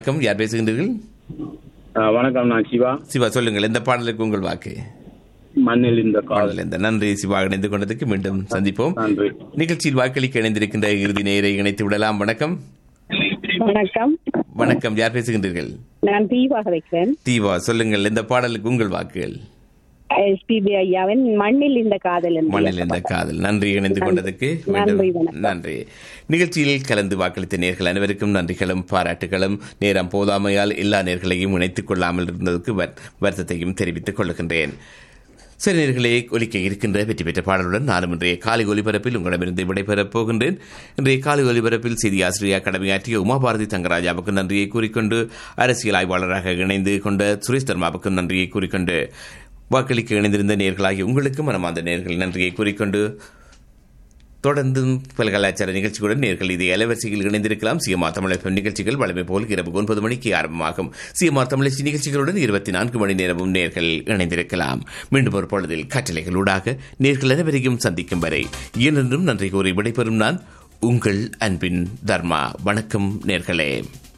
வணக்கம் யார் பேசுகின்றீர்கள் ஆ, வணக்கம் நான் சிவா சிவா சொல்லுங்கள் எந்த பாடலுக்கு உங்கள் வாக்கு மண்ணில் இந்த கால் பாடல் இந்த நன்றி சிவா இணைந்து கொண்டதுக்கு மீண்டும் சந்திப்போம் நன்றி நிகழ்ச்சியில் வாக்களிக்க இணைந்திருக்கின்ற இறுதி நேரை இணைத்து விடலாம் வணக்கம் வணக்கம் வணக்கம் யார் பேசுகின்றீர்கள் நான் தீபாக வைக்கிறேன் தீவா சொல்லுங்கள் இந்த பாடலுக்கு உங்கள் வாக்குகள் எஸ்பிபி ஐயாவின் மண்ணில் இந்த காதல் என்று மண்ணில் இந்த காதல் நன்றி இணைந்து கொண்டதுக்கு நன்றி, மீண்டும் வணக்கம். நன்றி நிகழ்ச்சியில் கலந்து வாக்களித்த நேர்கள் அனைவருக்கும் நன்றிகளும் பாராட்டுகளும் நேரம் போதாமையால் எல்லா நேர்களையும் இணைத்துக் கொள்ளாமல் இருந்ததற்கு வர்- வருத்தத்தையும் தெரிவித்துக் கொள்கின்றேன் சரி நேர்களே ஒலிக்க இருக்கின்ற வெற்றி பெற்ற பாடலுடன் நானும் இன்றைய காலை ஒலிபரப்பில் உங்களிடமிருந்து விடைபெறப் போகின்றேன் இன்றைய காலை ஒலிபரப்பில் செய்தி ஆசிரியர் கடமையாற்றிய உமாபாரதி தங்கராஜாவுக்கு நன்றியை கூறிக்கொண்டு அரசியல் ஆய்வாளராக இணைந்து கொண்ட சுரேஷ் தர்மாவுக்கும் நன்றியை கூறிக்கொண்டு வாக்களிக்க இணைந்திருந்த நேர்களாகிய உங்களுக்கும் மனமார்ந்த நேர்கள் நன்றியை கூறிக்கொண்டு தொடர்ந்தும் பல கலாச்சார நிகழ்ச்சிகளுடன் நேர்கள் இது அலைவரிசையில் இணைந்திருக்கலாம் சிஎம்ஆர் தமிழ் நிகழ்ச்சிகள் வழமை போல் இரவு ஒன்பது மணிக்கு ஆரம்பமாகும் சிஎம்ஆர் தமிழச்சி நிகழ்ச்சிகளுடன் இருபத்தி நான்கு மணி நேரமும் நேர்கள் இணைந்திருக்கலாம் மீண்டும் ஒரு பொழுதில் கட்டளைகளூடாக நேர்கள் அனைவரையும் சந்திக்கும் வரை என்றென்றும் நன்றி கூறி விடைபெறும் நான் உங்கள் அன்பின் தர்மா வணக்கம் நேர்களே